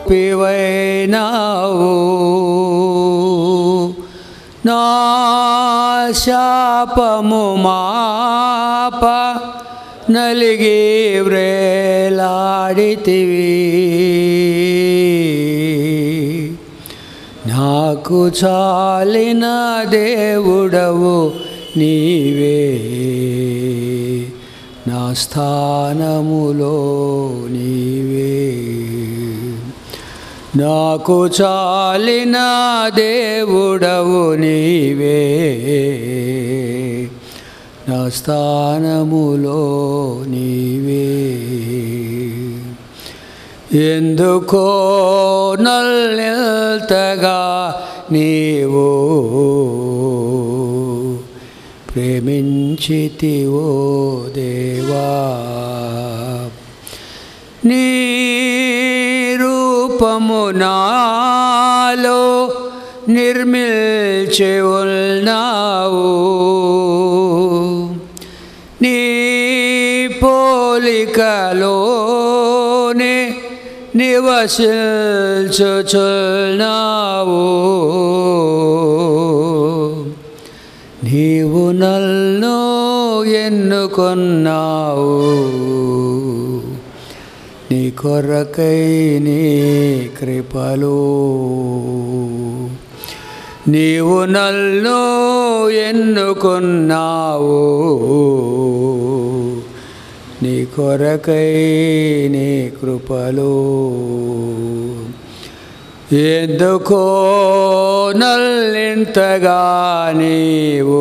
ఊపివైనావు నా శాపము మాప నలిగి వ్రేలాడితివి నాకు చాలిన దేవుడవు నీవే నా స్థానములో నీవే నాకు చాలిన దేవుడవు నీవే నా స్థానములో నీవే ఎందుకో నల్లెల్తగా నీవు ప్రేమించితివో దేవా నీ రూపము నాలో నిర్మిల్చి ఉన్నావు నీ పోలికలోనే నివసించుచున్నావు నీవు నన్ను ఎన్నుకొన్నావు నీ కొరకై నీ కృపలు నీవు నన్ను ఎన్నుకున్నావు నీ కొరకై నీ కృపలు ఎందుకో నల్లింతగా నీవు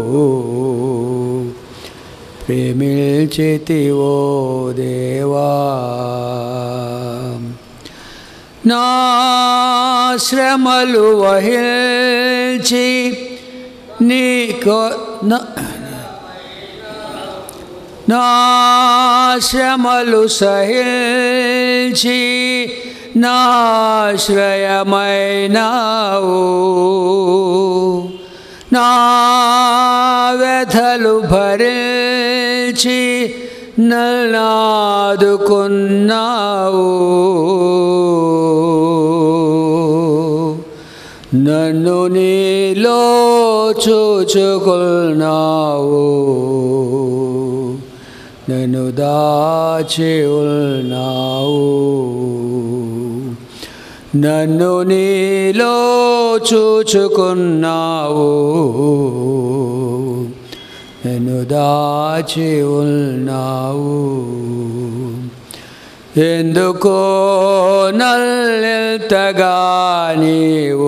ప్రేమిల్చితివో దేవా నా శ్రమలు వహించి నీకో నా- నా శ్రమలు సహించి నాశ్రయమైనావు నా వ్యధలు భరించి నల్లాదుకున్నావు నన్ను నీలో చూచుకున్నావు నన్ను దాచి ఉన్నావు నన్ను నీలో చూచుకున్నావు నన్ను దాచి ఉన్నావు ఎందుకో నల్లెంతగా నీవు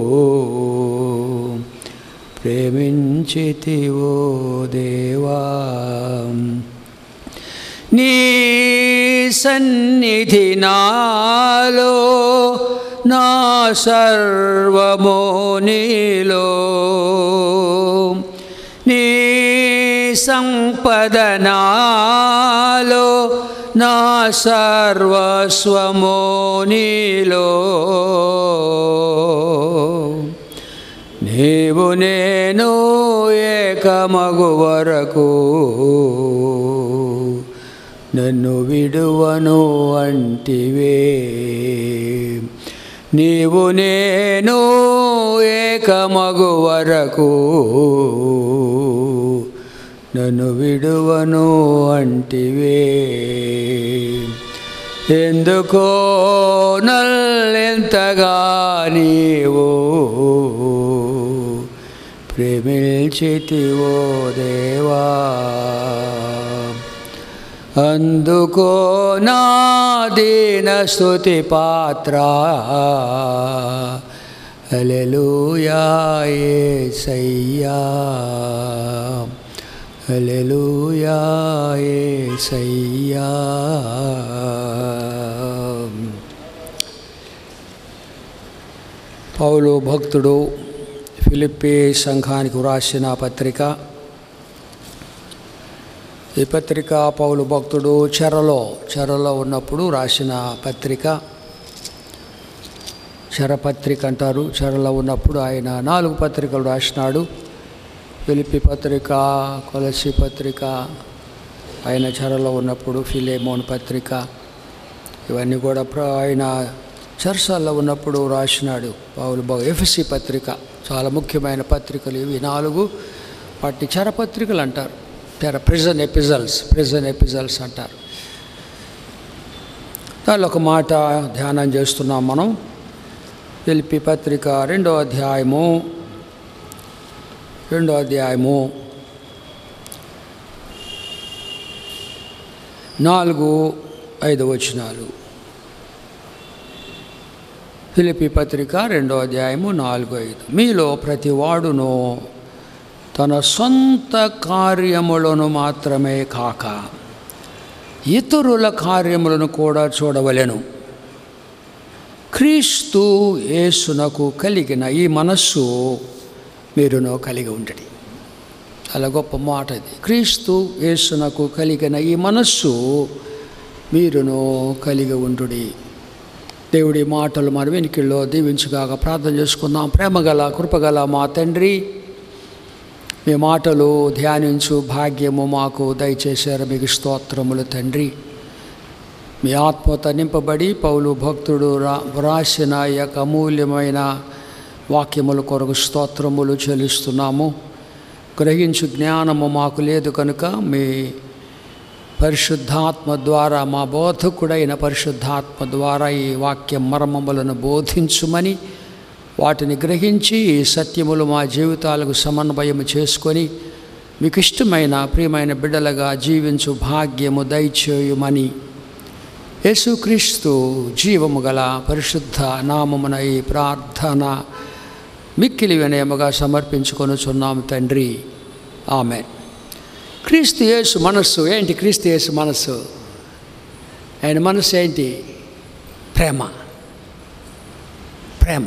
ప్రేమించితివో దేవా నీ సన్నిధి నాలో నా సర్వము నీలో నీ సంపద నాలో నా సర్వస్వము నీలో నీవు నేను ఏకమగు వరకు నన్ను విడువను అంటివే నీవు నేను ఏకమగు వరకు నన్ను విడువను అంటివే ఎందుకో నల్లెంతగా నీవు ప్రేమించితివో దేవా అందుకో నా దీన స్తుతి పాత్ర అలెలుయా యేసయ్యా అలెలుయా యేసయ్యా పౌలు భక్తుడు ఫిలిప్పి సంఘానికి వ్రాసిన పత్రిక ఈ పత్రిక పౌలు భక్తుడు చెరలో చెరలో ఉన్నప్పుడు రాసిన పత్రిక చెరపత్రిక అంటారు చెరలో ఉన్నప్పుడు ఆయన నాలుగు పత్రికలు రాసినాడు ఫిలిపి పత్రిక కొలసి పత్రిక ఆయన చెరలో ఉన్నప్పుడు ఫిలేమోన్ పత్రిక ఇవన్నీ కూడా ప్ర- ఆయన చర్చాల్లో ఉన్నప్పుడు రాసినాడు పౌలు బాబు ఎఫ్ఎస్సి పత్రిక చాలా ముఖ్యమైన పత్రికలు ఇవి నాలుగు వాటిని చరపత్రికలు అంటారు తెర ప్రిజన్ ఎపిజల్స్ ప్రిజన్ ఎపిజల్స్ అంటారు దానిలో ఒక మాట ధ్యానం చేస్తున్నాం మనం పిలిపి పత్రిక రెండో అధ్యాయము రెండో అధ్యాయము నాలుగు ఐదు వచనాలు ఫిలిపి పత్రిక రెండో అధ్యాయము నాలుగు ఐదు మీలో ప్రతి వాడును తన సొంత కార్యములను మాత్రమే కాక ఇతరుల కార్యములను కూడా చూడవలెను క్రీస్తు యేసునకు కలిగిన ఈ మనస్సు మీరును కలిగి ఉండడి చాలా గొప్ప మాట ఇది క్రీస్తు యేసునకు కలిగిన ఈ మనస్సు మీరును కలిగి ఉండుడి దేవుడి మాటలు మన వెనుకల్లో దీవించుగాక ప్రార్థన చేసుకుందాం ప్రేమగల కృపగల మా తండ్రి మీ మాటలు ధ్యానించు భాగ్యము మాకు దయచేశారు మీకు స్తోత్రములు తండ్రి మీ ఆత్మత నింపబడి పౌలు భక్తుడు రా వ్రాసిన ఈ యొక్క అమూల్యమైన వాక్యముల కొరకు స్తోత్రములు చెల్లిస్తున్నాము గ్రహించు జ్ఞానము మాకు లేదు కనుక మీ పరిశుద్ధాత్మ ద్వారా మా బోధకుడైన పరిశుద్ధాత్మ ద్వారా ఈ వాక్య మర్మములను బోధించుమని వాటిని గ్రహించి ఈ సత్యములు మా జీవితాలకు సమన్వయం చేసుకొని మీకు ఇష్టమైన ప్రియమైన బిడ్డలుగా జీవించు భాగ్యము దయచేయుమని యేసుక్రీస్తు జీవము గల పరిశుద్ధ నామమున ఈ ప్రార్థన మిక్కిలి వినయముగా సమర్పించుకొనుచున్నాము తండ్రి ఆమె క్రీస్తు యేసు మనస్సు ఏంటి క్రీస్తు యేసు మనస్సు ఆయన మనస్సు ఏంటి ప్రేమ ప్రేమ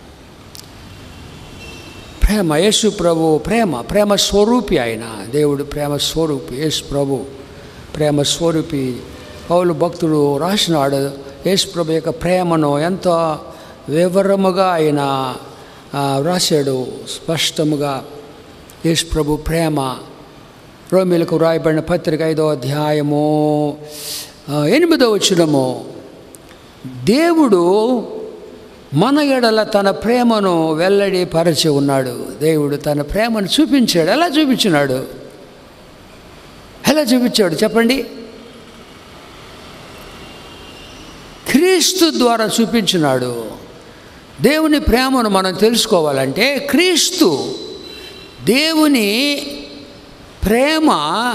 ప్రేమ యేసు ప్రభు ప్రేమ ప్రేమ స్వరూపి ఆయన దేవుడు ప్రేమ స్వరూపి యేసు ప్రభు ప్రేమ స్వరూపి పౌలు భక్తుడు రాసినాడు యేసు ప్రభు యొక్క ప్రేమను ఎంతో వివరముగా ఆయన ఆ, రాశాడు స్పష్టముగా యేసు ప్రభు ప్రేమ రోమిలకు రాయబడిన పత్రిక ఐదో అధ్యాయము ఆ, ఎనిమిదో వచ్చినము దేవుడు మన ఎడల తన ప్రేమను వెల్లడి పరచి ఉన్నాడు దేవుడు తన ప్రేమను చూపించాడు ఎలా చూపించినాడు ఎలా చూపించాడు చెప్పండి క్రీస్తు ద్వారా చూపించినాడు దేవుని ప్రేమను మనం తెలుసుకోవాలంటే క్రీస్తు దేవుని ప్రేమ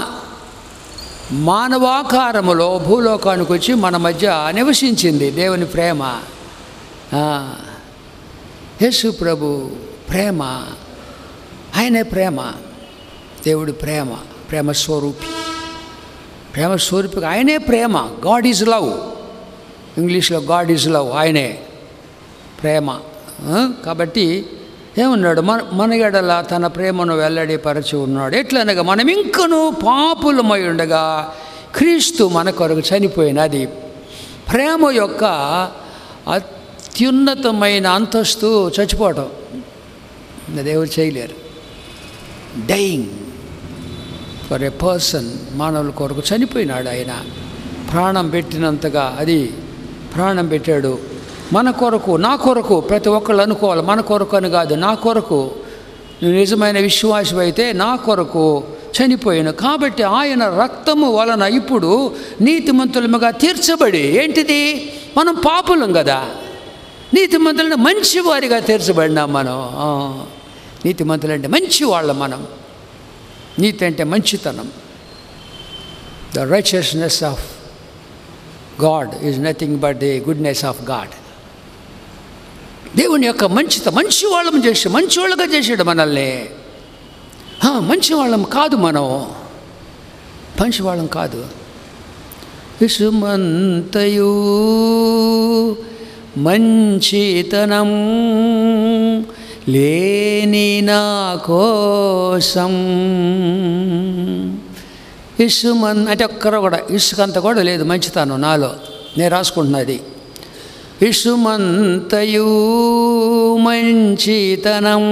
మానవాకారములో భూలోకానికి వచ్చి మన మధ్య నివసించింది దేవుని ప్రేమ ఆ, యేసు ప్రభు ప్రేమ ఆయనే ప్రేమ దేవుడి ప్రేమ ప్రేమ స్వరూపి ప్రేమ స్వరూపి ఆయనే ప్రేమ గాడ్ ఈజ్ లవ్ ఇంగ్లీష్లో గాడ్ ఈజ్ లవ్ ఆయనే ప్రేమ ఆ, కాబట్టి ఏమన్నాడు మన మన ఎడల తన ప్రేమను వెల్లడిపరచి ఉన్నాడు ఎట్లనగా మనం ఇంకను పాపులమై ఉండగా క్రీస్తు మన కొరకు చనిపోయినది ప్రేమ యొక్క అత్యున్నతమైన అంతస్తు చచ్చిపోవటం ఇంకా దేవుడు చేయలేరు డైయింగ్ ఫర్ ఎ పర్సన్ మానవుల కొరకు చనిపోయినాడు ఆయన ప్రాణం పెట్టినంతగా అది ప్రాణం పెట్టాడు మన కొరకు నా కొరకు ప్రతి ఒక్కళ్ళు అనుకోవాలి మన కొరకు అని కాదు నా కొరకు నువ్వు నిజమైన విశ్వాసం అయితే నా కొరకు చనిపోయాను కాబట్టి ఆయన రక్తము వలన ఇప్పుడు నీతిమంతులముగా తీర్చబడి ఏంటిది మనం పాపులం కదా నీతిమంతులంటే మంచివారిగా తీర్చబడినాం మనం ఆ, నీతిమంతులంటే మంచి వాళ్ళం మనం నీతి అంటే మంచితనం the righteousness of God is nothing but the goodness of God దేవుని యొక్క మంచిత మంచి వాళ్ళం చేసి మంచి వాళ్ళగా చేసాడు మనల్ని ఆ, మంచి వాళ్ళం కాదు మనం మంచి వాళ్ళం కాదు విసుమంతయు మంచితనం లేని నా కోసం ఇసుమన్ అంటే ఒక్కరు కూడా ఇసుకంత కూడా లేదు మంచితనం నాలో నేను రాసుకుంటున్నది ఇసుమంతయు మంచితనం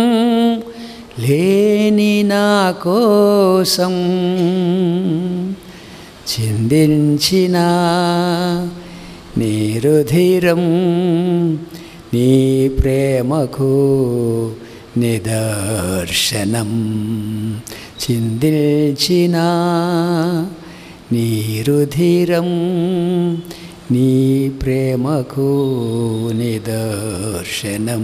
లేని నా కోసం చిందించిన నీ రుధిరం నీ ప్రేమకు నిదర్శనం చిందిల్చిన నీ రుధిరం నీ ప్రేమకు నిదర్శనం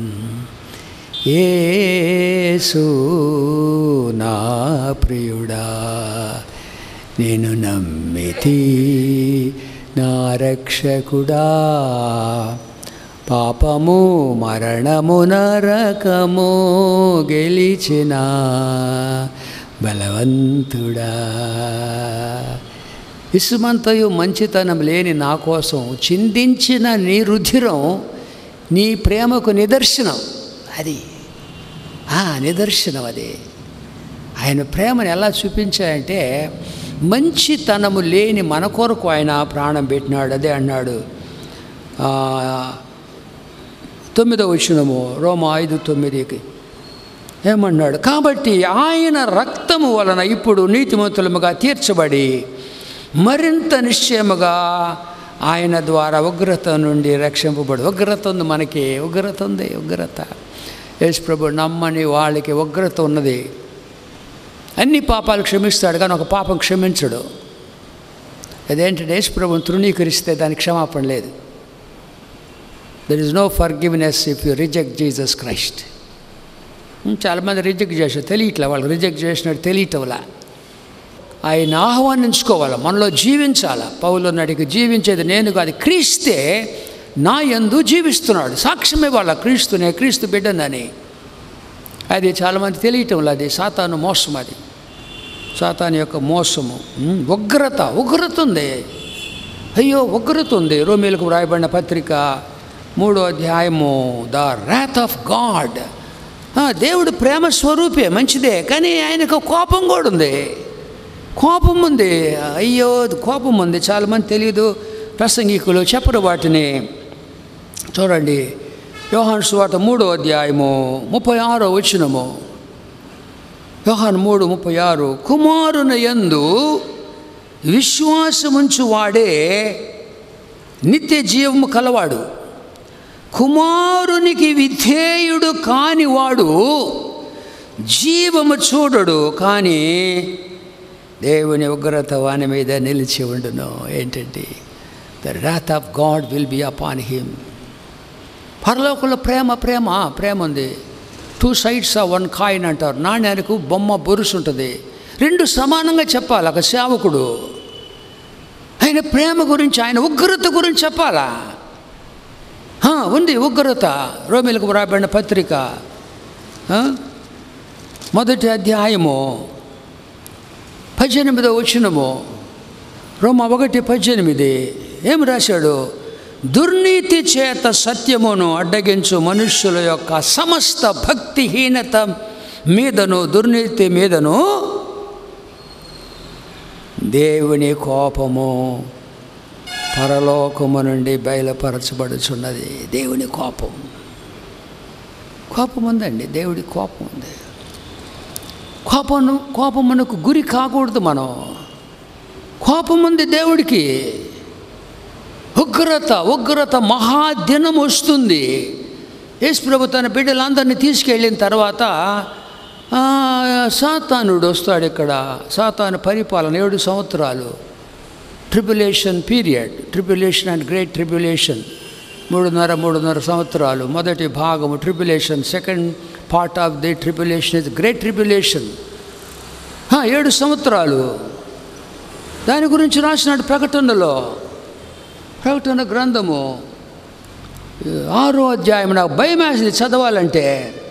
ఏసు నా ప్రియుడా నేను నమ్మితి నా రక్షకుడా పాపము మరణము నరకము గెలిచిన బలవంతుడా ఇసుమంతయు మంచితనం లేని నా కోసం చిందించిన నీ రుధిరం నీ ప్రేమకు నిదర్శనం అది ఆ నిదర్శనం అది ఆయన ప్రేమను ఎలా చూపించాయంటే మంచితనము లేని మన కొరకు ఆయన ప్రాణం పెట్టినాడు అదే అన్నాడు ఆ, తొమ్మిదో వచ్చినము రోమ ఐదు తొమ్మిదికి ఏమన్నాడు కాబట్టి ఆయన రక్తము వలన ఇప్పుడు నీతిమంతులముగా తీర్చబడి మరింత నిశ్చయముగా ఆయన ద్వారా ఉగ్రత నుండి రక్షింపబడి ఉగ్రత ఉంది మనకి ఉగ్రత ఉంది ఉగ్రత యేసు ప్రభు నమ్మని వాళ్ళకి ఉగ్రత ఉన్నది అన్ని పాపాలు క్షమిస్తాడు కానీ ఒక పాపం క్షమించడు అదేంటంటే యేసు ప్రభుని తృణీకరిస్తే దానికి క్షమాపణ లేదు there is no forgiveness if you reject Jesus Christ చాలామంది రిజెక్ట్ చేశారు తెలియట్లే వాళ్ళు రిజెక్ట్ చేసినట్టు తెలియటంలా ఆయన ఆహ్వానించుకోవాలి మనలో జీవించాలి పౌలు నడికి జీవించేది నేను కాదు క్రీస్తే నా యందు జీవిస్తున్నాడు సాక్ష్యమే వాళ్ళ క్రీస్తునే క్రీస్తు బిడ్డనని అది చాలామంది తెలియటంలో అది సాతాను మోసం అది సాతాను యొక్క మోసము ఉమ్, ఉగ్రత ఉగ్రత ఉంది అయ్యో ఉగ్రత ఉంది రోమిలకు వ్రాయబడిన పత్రిక మూడో అధ్యాయము ద ర్యాత్ ఆఫ్ గాడ్ దేవుడు ప్రేమ స్వరూపే మంచిదే కానీ ఆయనకు కోపం కూడా ఉంది కోపం ఉంది అయ్యో కోపం ఉంది చాలామంది తెలియదు ప్రసంగికులు చెప్పరు వాటిని చూడండి యోహాను సువార్త మూడో అధ్యాయము ముప్పై ఆరో వచ్చినము యోహాను మూడు ముప్పై ఆరు కుమారుని యందు విశ్వాసముంచు వాడే నిత్య జీవము కలవాడు కుమారునికి విధేయుడు కానివాడు జీవము చూడడు కానీ దేవుని ఉగ్రత వాని మీద నిలిచి ఉండును ఏంటంటే the wrath of God will be upon him పరలోకంలో ప్రేమ ప్రేమ ప్రేమ ఉంది టూ సైడ్స్ ఆ వన్ కాయిన్ అంటారు నాణ్యానికి బొమ్మ బొరుసు ఉంటుంది రెండు సమానంగా చెప్పాలి ఒక సేవకుడు ఆయన ప్రేమ గురించి ఆయన ఉగ్రత గురించి చెప్పాలా ఆ, ఉంది ఉగ్రత రోమిలకు రాబడిన పత్రిక ఆ? మొదటి అధ్యాయము పద్దెనిమిదో వచ్చినము రోమ ఒకటి పద్దెనిమిది ఏం రాశాడు దుర్నీతి చేత సత్యమును అడ్డగించు మనుష్యుల యొక్క సమస్త భక్తిహీనత మీదను దుర్నీతి మీదను దేవుని కోపము పరలోకము నుండి బయలుపరచబడుచున్నది దేవుని కోపం కోపం ఉందండి దేవుడి కోపం ఉంది కోపం కోపమునకు గురి కాకూడదు మనం కోపం ఉంది దేవుడికి ఉగ్రత ఉగ్రత మహాదినం వస్తుంది యేసు ప్రభు తన బిడ్డలందరినీ తీసుకెళ్ళిన తర్వాత ఆ, సాతానుడు వస్తాడు ఇక్కడ సాతాను పరిపాలన ఏడు సంవత్సరాలు tribulation period tribulation and great tribulation మూడున్నర మూడున్నర సంవత్సరాలు మొదటి భాగము tribulation second part of the tribulation is great tribulation ఏడు సంవత్సరాలు దాని గురించి రాసినాడు ప్రకటనలో ప్రకటన గ్రంథము ఆరో అధ్యాయం నాకు భయం వేసింది చదవాలంటే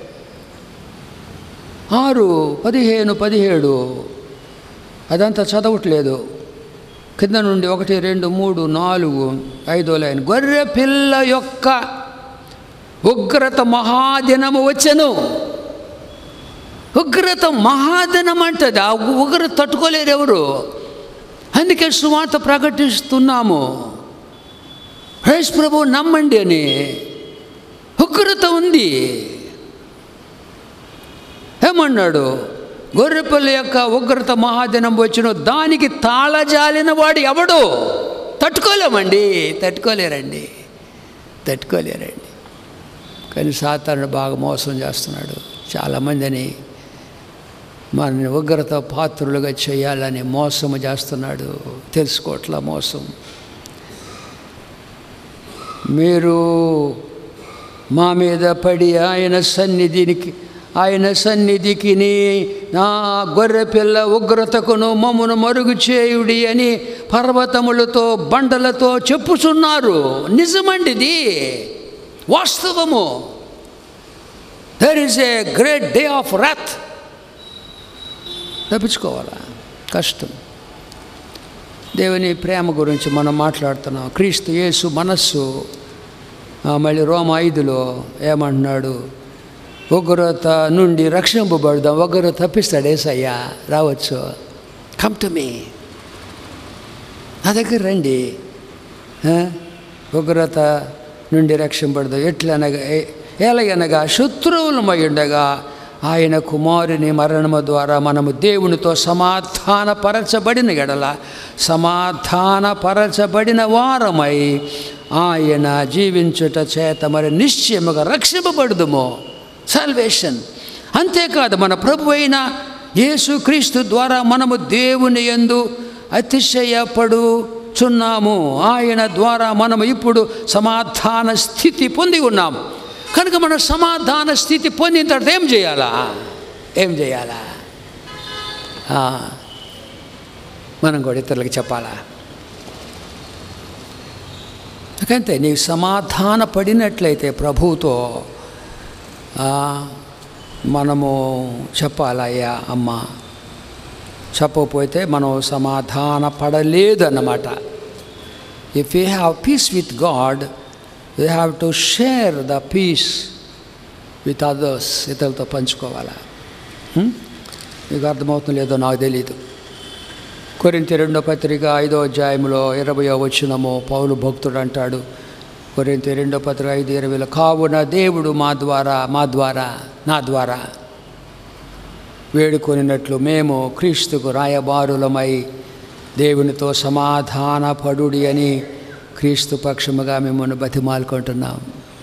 ఆరు పదిహేను పదిహేడు అదంతా చదవట్లేదు కింద నుండి ఒకటి రెండు మూడు నాలుగు ఐదో లైన్ గొర్రె పిల్ల యొక్క ఉగ్రత మహాదినము వచ్చెను ఉగ్రత మహాదినం అంటది ఆ ఉగ్రత తట్టుకోలేరు ఎవరు అందుకే సువార్త ప్రకటిస్తున్నాము హేష్ ప్రభు నమ్మండి అని ఉగ్రత ఉంది ఏమన్నాడు గొర్రెపిల్ల యొక్క ఉగ్రత మహాదినం వచ్చిన దానికి తాళజాలిన వాడు ఎవడు తట్టుకోలేమండి తట్టుకోలేరండి తట్టుకోలేరండి కానీ సాతానుడు బాగా మోసం చేస్తున్నాడు చాలామందిని మనని ఉగ్రత పాత్రులుగా చేయాలని మోసము చేస్తున్నాడు తెలుసుకోవట్లా మోసం మీరు మా మీద పడి ఆయన సన్నిధికి ఆయన సన్నిధికి నా గొర్రె పిల్ల ఉగ్రతకును మమ్మును మరుగు చేయుడి అని పర్వతములతో బండలతో చెప్పుచున్నారు నిజమండిది వాస్తవము there is a great day of wrath తప్పించుకోవాలా కష్టం దేవుని ప్రేమ గురించి మనం మాట్లాడుతున్నాం క్రీస్తు యేసు మనస్సు ఆ, మళ్ళీ రోమ ఐదులో ఏమంటున్నాడు ఉగ్రత నుండి రక్షింపబడదాం ఉగ్రత తప్పిస్తాడు ఏసయ్యా రావచ్చు కమ్ టు మీ నా దగ్గర రండి ఆ? ఉగ్రత నుండి రక్షింపడదు ఎట్లనగా ఏ- ఎలాగనగా శత్రువులమై ఉండగా ఆయన కుమారుని మరణము ద్వారా మనము దేవునితో సమాధానపరచబడిన ఎడల సమాధానపరచబడిన వారమై ఆయన జీవించుట చేత మరి నిశ్చయముగా రక్షింపబడుదుము సల్వేషన్ అంతేకాదు మన ప్రభు అయిన యేసుక్రీస్తు ద్వారా మనము దేవుని యందు అతిశయపడుచున్నాము ఆయన ద్వారా మనము ఇప్పుడు సమాధాన స్థితి పొంది ఉన్నాం కనుక మనం సమాధాన స్థితి పొందిన తర్వాత ఏం చేయాలా ఏం చేయాలా ఆ, మనం కూడా ఇతరులకు చెప్పాలా ఎందుకంటే నీవు సమాధాన పడినట్లయితే ప్రభువుతో ఆ, మనము చెప్పాలయ్యా అమ్మ చెప్పకపోతే మనం సమాధాన పడలేదు అన్నమాట if you have peace with God you have to share the peace with others ఇతరులతో పంచుకోవాలా హ్మ్? మీకు అర్థమవుతుందో లేదో నాకు తెలియదు కొరింతి రెండో పత్రిక ఐదో అధ్యాయంలో ఇరవయో వచ్చినము పౌలు భక్తుడు అంటాడు కొరింతి రెండో పత్రిక ఐదు ఇరవైలో కావున దేవుడు మా ద్వారా మా ద్వారా నా ద్వారా వేడుకొనినట్లు మేము క్రీస్తుకు రాయబారులమై దేవునితో సమాధాన పడుడి అని క్రీస్తు పక్షముగా మిమ్మల్ని బతిమాలుకుంటున్నాం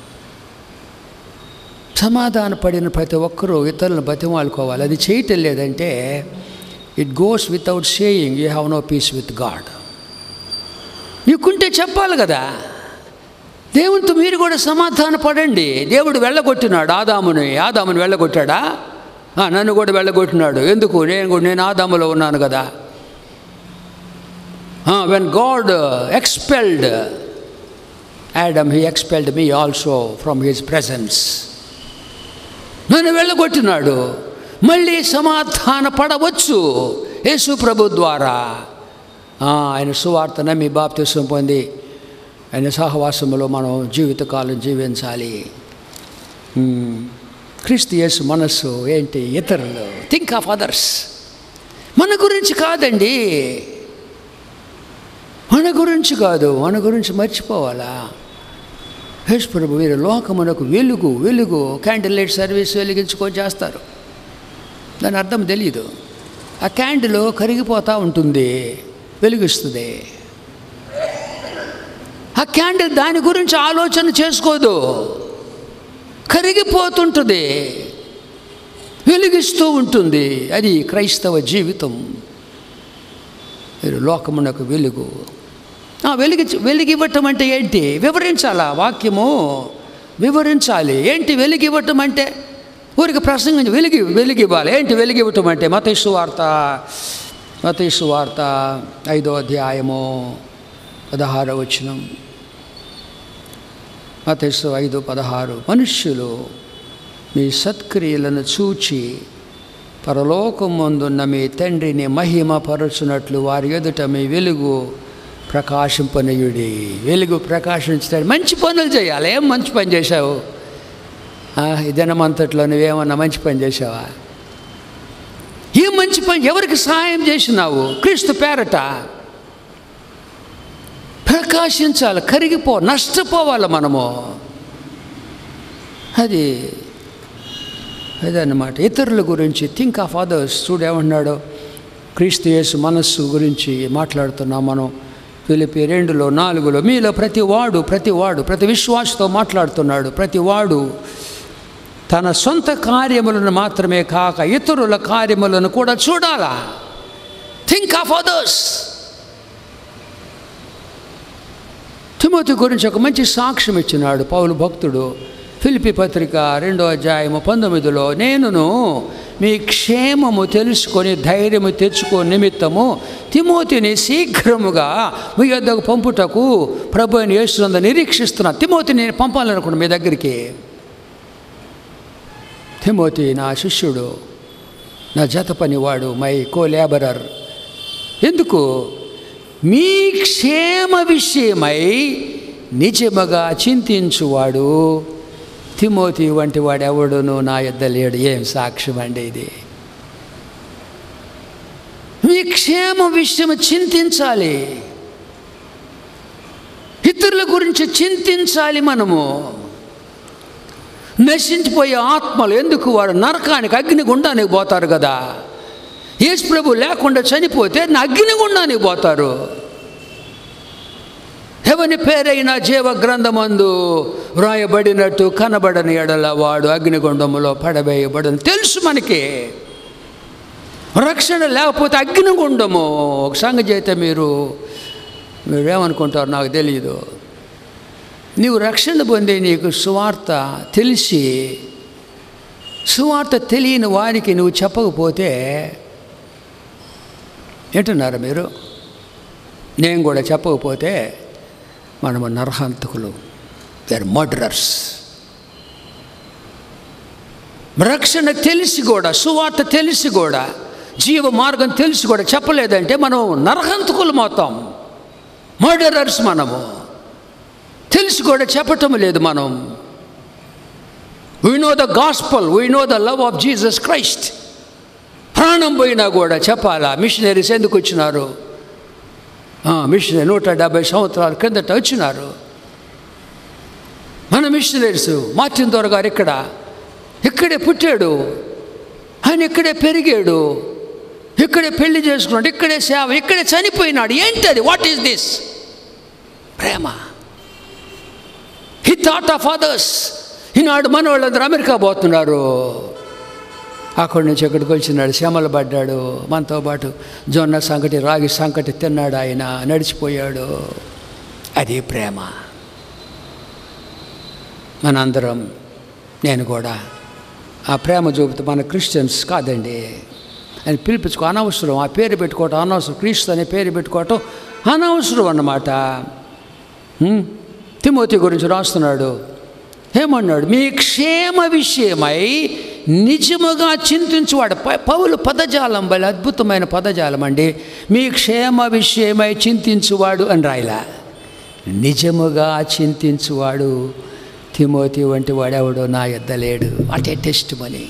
సమాధాన పడిన ప్రతి ఒక్కరూ ఇతరులను బతిమాలుకోవాలి అది చేయటం లేదంటే it goes without saying you have no peace with God నీకుంటే చెప్పాలి కదా దేవునితో మీరు కూడా సమాధాన పడండి దేవుడు వెళ్ళగొట్టినాడు ఆదాముని ఆదాముని వెళ్ళగొట్టాడా ఆ, నన్ను కూడా వెళ్ళగొట్టినాడు ఎందుకు నేను కూడా నేను ఆదాములో ఉన్నాను కదా when God expelled Adam he expelled me also from his presence నన్ను వెళ్ళగొట్టినాడు మళ్ళీ సమాధాన పడవచ్చు యేసు ప్రభు ద్వారా ఆ, ఆయన సువార్త నమ్మి బాప్తిసం పొంది ఆయన సహవాసములో మనం జీవితకాలం జీవించాలి మ్మ్. క్రీస్తు యేసు మనస్సు ఏంటి ఇతరులు థింక్ ఆఫ్ అదర్స్ మన గురించి కాదండి మన గురించి కాదు మన గురించి మర్చిపోవాలా యేసు ప్రభు వీరు లోకమునకు వెలుగు వెలుగు క్యాండిల్ లైట్ సర్వీస్ వెలిగించుకొని చేస్తారు దాని అర్థం తెలియదు ఆ క్యాండిల్ కరిగిపోతూ ఉంటుంది వెలిగిస్తుంది ఆ క్యాండిల్ దాని గురించి ఆలోచన చేసుకోదు కరిగిపోతుంటుంది వెలిగిస్తూ ఉంటుంది అది క్రైస్తవ జీవితం మీరు లోకమునకు వెలుగు ఆ, వెలిగి వెలిగివ్వటం అంటే ఏంటి వివరించాలా వాక్యము వివరించాలి ఏంటి వెలిగివ్వటం అంటే ఊరికి ప్రసంగం వెలిగి వెలిగివ్వాలి ఏంటి వెలిగివ్వటం అంటే మతేసు వార్త మతేసు వార్త ఐదో అధ్యాయము పదహారో వచనం మతేసు ఐదు పదహారు మనుష్యులు మీ సత్క్రియలను చూచి పరలోకమందున్న మీ తండ్రిని మహిమపరచునట్లు వారి ఎదుట మీ వెలుగు ప్రకాశింపనీయుడి వెలుగు ప్రకాశించడానికి మంచి పనులు చేయాలి ఏం మంచి పని చేశావు ఆ, ఈ దినమంతట్లో నువ్వేమన్నా మంచి పని చేసావా ఏం మంచి పని ఎవరికి సహాయం చేసినావు క్రీస్తు పేరట ప్రకాశించాలి కరిగిపో నష్టపోవాలి మనము అది అదన్నమాట ఇతరుల గురించి థింక్ ఆఫ్ అదర్స్ చూడు ఏమన్నాడు క్రీస్తు యేసు మనస్సు గురించి మాట్లాడుతున్నాం మనం ఫిలిపి రెండులో నాలుగులో మీలో ప్రతి వాడు ప్రతి వాడు ప్రతి విశ్వాసతో మాట్లాడుతున్నాడు ప్రతి వాడు తన సొంత కార్యములను మాత్రమే కాక ఇతరుల కార్యములను కూడా చూడాలా థింక్ ఆఫ్ అదర్స్ తిమోతి గురించి ఒక మంచి సాక్ష్యం ఇచ్చినాడు పౌలు భక్తుడు ఫిలిపి పత్రిక రెండో అధ్యాయము పంతొమ్మిదిలో నేనును మీ క్షేమము తెలుసుకొని ధైర్యము తెచ్చుకో నిమిత్తము తిమోతిని శీఘ్రముగా మీ యొద్దకు పంపుటకు ప్రభు అని యేసునంద నిరీక్షిస్తున్నా తిమోతిని నేను పంపాలనుకున్నా మీ దగ్గరికి తిమోతి నా శిష్యుడు నా జత పనివాడు మై కో లేబరర్ ఎందుకు మీ క్షేమ విషయమై నిజముగా చింతించువాడు తిమోతి వంటి వాడు ఎవడును నా యొద్ద లేడు ఏం సాక్ష్యం అండి ఇది మీ క్షేమ విషయం చింతించాలి ఇతరుల గురించి చింతించాలి మనము నశించిపోయే ఆత్మలు ఎందుకు వారు నరకానికి అగ్నిగుండానికి పోతారు కదా యేసు ప్రభు లేకుండా చనిపోతే నా అగ్నిగుండానికి పోతారు ఎవని పేరైన జీవ గ్రంథమందు వ్రాయబడినట్టు కనబడని ఎడల వాడు అగ్నిగుండములో పడవేయబడని తెలుసు మనకి రక్షణ లేకపోతే అగ్నిగుండము ఒక సంగతి అయితే మీరు మీరేమనుకుంటారు నాకు తెలియదు నీవు రక్షణ పొంది నీకు సువార్త తెలిసి సువార్త తెలియని వారికి నువ్వు చెప్పకపోతే ఏంటున్నారు మీరు నేను కూడా చెప్పకపోతే మనము నరహంతకులు వేర్ మర్డరర్స్ రక్షణ తెలిసి కూడా సువార్త తెలిసి కూడా జీవ మార్గం తెలిసి కూడా చెప్పలేదంటే మనం నరహంతకులు మొత్తం మర్డరర్స్ మనము తెలిసి కూడా చెప్పటం లేదు మనం we know the gospel we know the love of Jesus Christ ప్రాణం పోయినా కూడా చెప్పాలా మిషనరీస్ ఎందుకు వచ్చినారు మిషనరీ నూట డెబ్బై సంవత్సరాల క్రిందట వచ్చినారు మన మిషనరీస్ మార్టిన్ దొర గారు ఇక్కడ ఇక్కడే పుట్టాడు ఆయన ఇక్కడే పెరిగాడు ఇక్కడే పెళ్లి చేసుకున్నాడు ఇక్కడే సేవ ఇక్కడే చనిపోయినాడు ఏంటది వాట్ ఈస్ దిస్ ప్రేమ హీ థాట్ ఆఫ్ అదర్స్ ఈనాడు మన వాళ్ళందరూ అమెరికా పోతున్నారు అక్కడి నుంచి ఇక్కడికి వచ్చినాడు శ్రమలు పడ్డాడు మనతో పాటు జొన్న సంకటి రాగి సంకటి తిన్నాడు ఆయన నడిచిపోయాడు అది ప్రేమ మనందరం నేను కూడా ఆ ప్రేమ చూపుతూ మన క్రిస్టియన్స్ కాదండి అని పిలిపించుకో అనవసరం ఆ పేరు పెట్టుకోవటం అనవసరం క్రీస్తు అనే పేరు పెట్టుకోవటం అనవసరం అన్నమాట హ్మ్? తిమోతి గురించి రాస్తున్నాడు ఏమన్నాడు మీ క్షేమ విషయమై నిజముగా చింతించువాడు ప- పౌలు పదజాలం బలి అద్భుతమైన పదజాలం అండి మీ క్షేమ విషయమై చింతించువాడు అని రాయలా నిజముగా చింతించువాడు తిమోతి వంటి వాడెవడో నా యొద్ద లేడు అంటే టెస్ట్ మనీ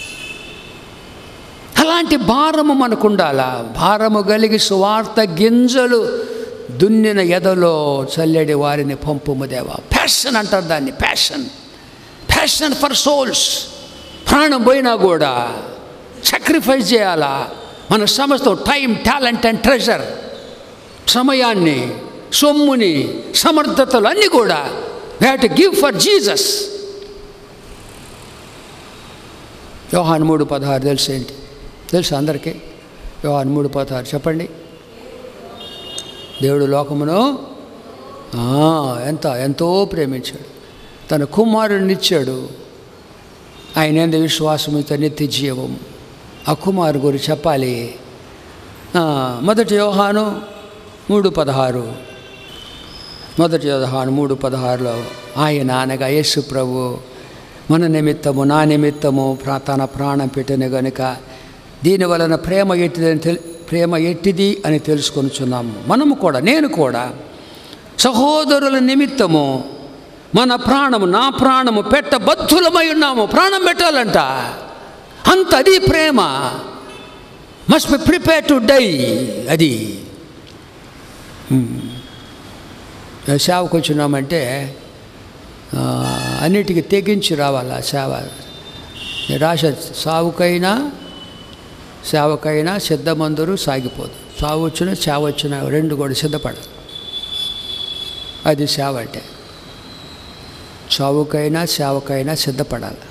అలాంటి భారము మనకు ఉండాలా భారము కలిగి సువార్త గింజలు దున్నిన ఎదలో చల్లడి వారిని పంపుము దేవా ప్యాషన్ అంటారు దాన్ని ప్యాషన్ ప్యాషన్ ఫర్ సోల్స్ ప్రాణం పోయినా కూడా సాక్రిఫైస్ చేయాలా మన సమస్తం టైం టాలెంట్ అండ్ ట్రెజర్ సమయాన్ని సొమ్ముని సమర్థతలు అన్నీ కూడా టు గివ్ ఫర్ జీసస్ యోహాన్ మూడు పదహారు తెలుసు ఏంటి తెలుసు అందరికీ యోహాన్ మూడు పదహారు చెప్పండి దేవుడు లోకమును ఆ, ఎంత ఎంతో ప్రేమించాడు తన కుమారుడిని ఇచ్చాడు ఆయన ఎందు విశ్వాసం ఇతర నిత్య జీవం ఆ కుమారు గురించి చెప్పాలి ఆ, మొదటి యోహాను మూడు పదహారు మొదటి యోహాను మూడు పదహారులో ఆయన అనగా యేసు ప్రభు మన నిమిత్తము నా నిమిత్తము ప్రా- తన ప్రాణం పెట్టిన గనుక దీని వలన ప్రేమ ఎట్టిదని తెల్ ప్రేమ ఎట్టిది అని తెలుసుకొనుచున్నాము మనము కూడా నేను కూడా సహోదరుల నిమిత్తము మన ప్రాణము నా ప్రాణము పెట్టబద్ధులమై ఉన్నాము ప్రాణం పెట్టాలంట అంత అది ప్రేమ must be prepare to die అది సేవకు వచ్చినామంటే ఆ, అన్నిటికీ తెగించి రావాలి సేవ నిరాశ సావుకైనా సేవకైనా సిద్ధమందరూ సాగిపోదు సావు వచ్చినా సేవ వచ్చినా రెండు కూడా సిద్ధపడదు అది సేవ అంటే చావుకైనా సేవకైనా సిద్ధపడాలి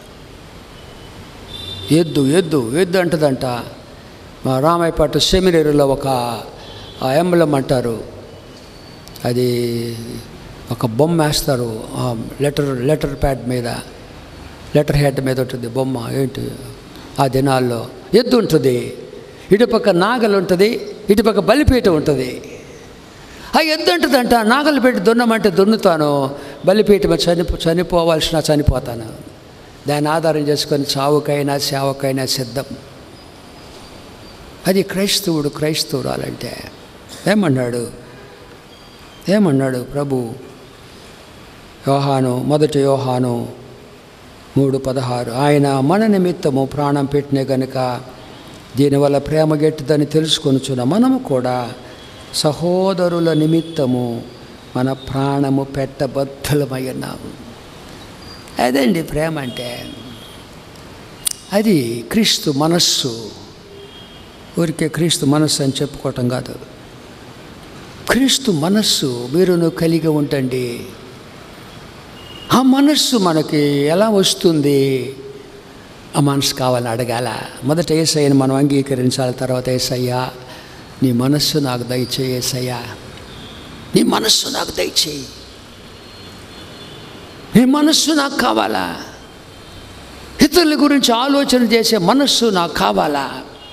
ఎద్దు ఎద్దు ఎద్దు అంటదంట మా రామాయపాటు సెమినరీలో ఒక ఎంబలం అంటారు అది ఒక బొమ్మ వేస్తారు ఆ లెటర్ లెటర్ ప్యాడ్ మీద లెటర్ హెడ్ మీద ఉంటుంది బొమ్మ ఏంటి ఆ దినాల్లో ఎద్దు ఉంటుంది ఇటుపక్క నాగలు ఉంటుంది ఇటుపక్క బలిపీట ఉంటుంది ఆ ఎద్దు అంటుందంట నాగలు పెట్టి దున్నమంటే దున్నుతాను బలిపీట మీద చనిపో చనిపోవాల్సిన చనిపోతాను దాన్ని ఆధారం చేసుకొని చావుకైనా సేవకైనా సిద్ధం అది క్రైస్తవుడు క్రైస్తవురాలంటే ఏమన్నాడు ఏమన్నాడు ప్రభు యోహాను మొదటి యోహాను మూడు పదహారు ఆయన మన నిమిత్తము ప్రాణం పెట్టిన గనుక దీనివల్ల ప్రేమ గట్టిదని తెలుసుకొనుచున్న మనము కూడా సహోదరుల నిమిత్తము మన ప్రాణము పెట్టబద్ధలమై ఉన్నాము అదండి ప్రేమ అంటే అది క్రీస్తు మనస్సు ఊరికే క్రీస్తు మనస్సు అని చెప్పుకోవటం కాదు క్రీస్తు మనస్సు మీరును కలిగి ఉంటండి ఆ మనస్సు మనకి ఎలా వస్తుంది ఆ మనసు కావాలని అడగాల మొదట ఏసయ్యని మనం అంగీకరించాలి తర్వాత ఏసయ్యా నీ మనస్సు నాకు దయచేయి ఏసయ్యా నీ మనస్సు నాకు దయచేయి నీ మనస్సు నాకు కావాలా ఇతరుల గురించి ఆలోచన చేసే మనస్సు నాకు కావాలా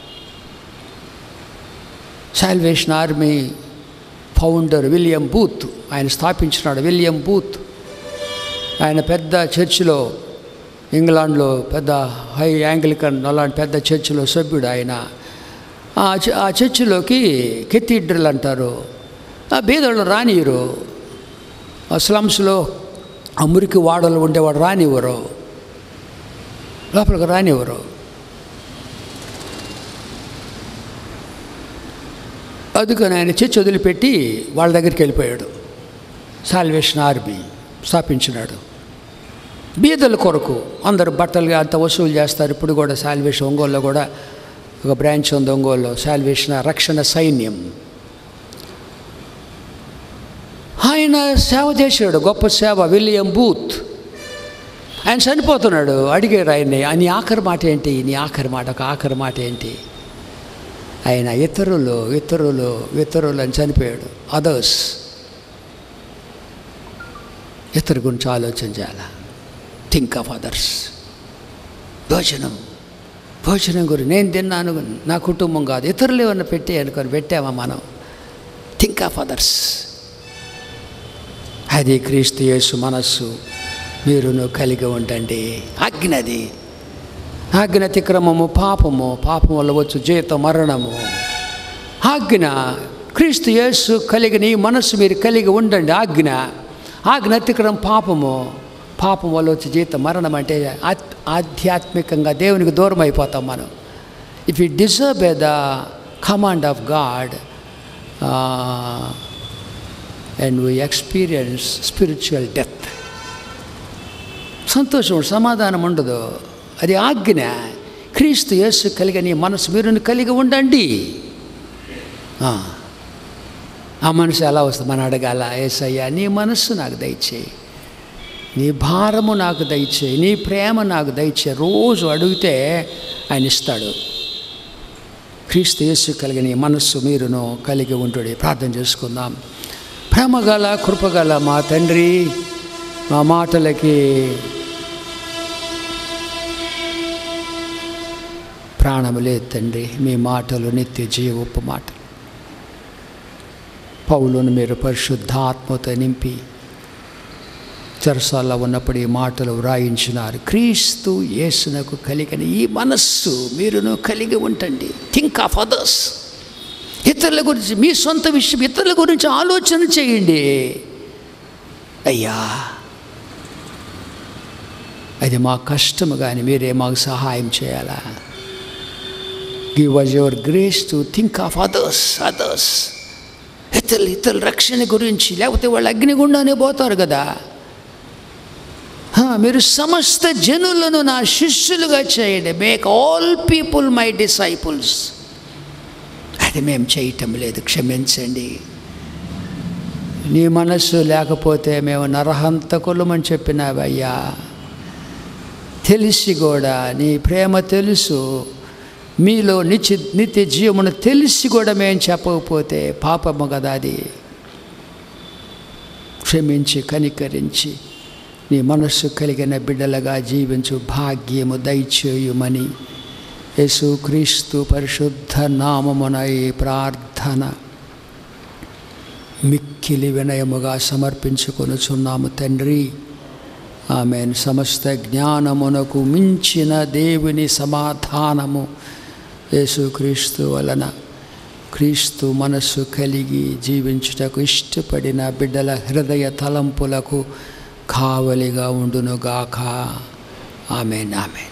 salvation army founder William Booth ఆయన స్థాపించినాడు విలియం బూత్ ఆయన పెద్ద చర్చిలో ఇంగ్లాండ్లో పెద్ద హై యాంగ్లికన్ అలాంటి పెద్ద చర్చిలో సభ్యుడు ఆయన ఆ చ- ఆ చర్చిలోకి కెథీడ్రల్ అంటారు ఆ బీదళ్ళు రానియరు ఆ స్లమ్స్లో ఆ మురికి వాడలు ఉండేవాడు రానివ్వరు లోపలికి రానివ్వరు అందుకని ఆయన చర్చి వదిలిపెట్టి వాళ్ళ దగ్గరికి వెళ్ళిపోయాడు సాల్వేషన్ ఆర్మీ స్థాపించినాడు బీదల కొరకు అందరు బట్టలు అంత వసూలు చేస్తారు ఇప్పుడు కూడా సాల్వేషన్ ఒంగోలులో కూడా ఒక బ్రాంచ్ ఉంది ఒంగోలులో సాల్వేషన్ రక్షణ సైన్యం ఆయన సేవ చేశాడు గొప్ప సేవ విలియం బూత్ ఆయన చనిపోతున్నాడు అడిగారు ఆయన్ని నీ ఆఖరి మాట ఏంటి నీ ఆఖరి మాట ఒక ఆఖరి మాట ఏంటి ఆయన ఇతరులు ఇతరులు ఇతరులు అని చనిపోయాడు అదర్స్ ఇతరు గురించి ఆలోచన చేయాల థింక్ ఆఫ్ అదర్స్ భోజనం భోజనం గురి నేను తిన్నాను నా కుటుంబం కాదు ఇతరులు ఏమన్నా పెట్టి అనుకొని పెట్టామా మనం థింక్ ఆఫ్ అదర్స్ అది క్రీస్తు యేసు మనస్సు మీరును కలిగి ఉండండి అగ్నది ఆజ్ఞ అతిక్రమము పాపము పాపం వల్ల వచ్చు జీత మరణము ఆజ్ఞ క్రీస్తు యేసు కలిగిన ఈ మనస్సు మీరు కలిగి ఉండండి ఆజ్ఞ ఆజ్ఞ అతిక్రమం పాపము పాపం వల్ల వచ్చే జీత మరణం అంటే ఆత్- ఆధ్యాత్మికంగా దేవునికి దూరం అయిపోతాం మనం if you deserve the command of God and we experience spiritual death సంతోషం సమాధానం ఉండదు అది ఆజ్ఞ క్రీస్తు యేసు కలిగిన నీ మనసు మీరు కలిగి ఉండండి ఆ. ఆ మనసు ఎలా వస్తుంది మనం అడగాల ఏసయ్యా నీ మనస్సు నాకు దయచేయి నీ భారము నాకు దయచేయి నీ ప్రేమ నాకు దయచేయి రోజు అడిగితే ఆయన ఇస్తాడు క్రీస్తు యేసు కలిగిన ఈ మనస్సు మీరును కలిగి ఉంటుంది ప్రార్థన చేసుకుందాం ప్రేమగల కృపగల మా తండ్రి మా మాటలకి ప్రాణము లేదు తండ్రి మీ మాటలు నిత్య జీవపు మాటలు పౌలును మీరు పరిశుద్ధాత్మతో నింపి చెరసాల్లో ఉన్నప్పుడు ఈ మాటలు వ్రాయించినారు క్రీస్తు యేసునకు కలిగిన ఈ మనస్సు మీరును కలిగి ఉంటండి థింక్ ఆఫ్ అదర్స్ ఇతరుల గురించి మీ సొంత విషయం ఇతరుల గురించి ఆలోచన చేయండి అయ్యా అది మా కష్టము కానీ మీరే మాకు సహాయం చేయాలా give us your grace to think of others others ఇతరులు ఇతరుల రక్షణ గురించి లేకపోతే వాళ్ళు అగ్నిగుండానే పోతారు కదా హా, మీరు సమస్త జనులను నా శిష్యులుగా చేయండి make all people my disciples అది మేము చేయటం లేదు క్షమించండి నీ మనస్సు లేకపోతే మేము నరహంతకులమని చెప్పినావయ్యా తెలిసి కూడా నీ ప్రేమ తెలుసు మీలో నిత్య నిత్య జీవమును తెలిసి కూడా మేము చెప్పకపోతే పాపము కదా అది క్షమించి కనికరించి నీ మనస్సు కలిగిన బిడ్డలుగా జీవించు భాగ్యము దయచేయుమని యేసుక్రీస్తు పరిశుద్ధ నామమున ఈ ప్రార్థన మిక్కిలి వినయముగా సమర్పించుకొనుచున్నాము తండ్రి ఆమెన్ సమస్త జ్ఞానమునకు మించిన దేవుని సమాధానము యేసుక్రీస్తు వలన క్రీస్తు మనస్సు కలిగి జీవించుటకు ఇష్టపడిన బిడ్డల హృదయ తలంపులకు కావలిగా ఉండునుగాక ఆమెన్ ఆమెన్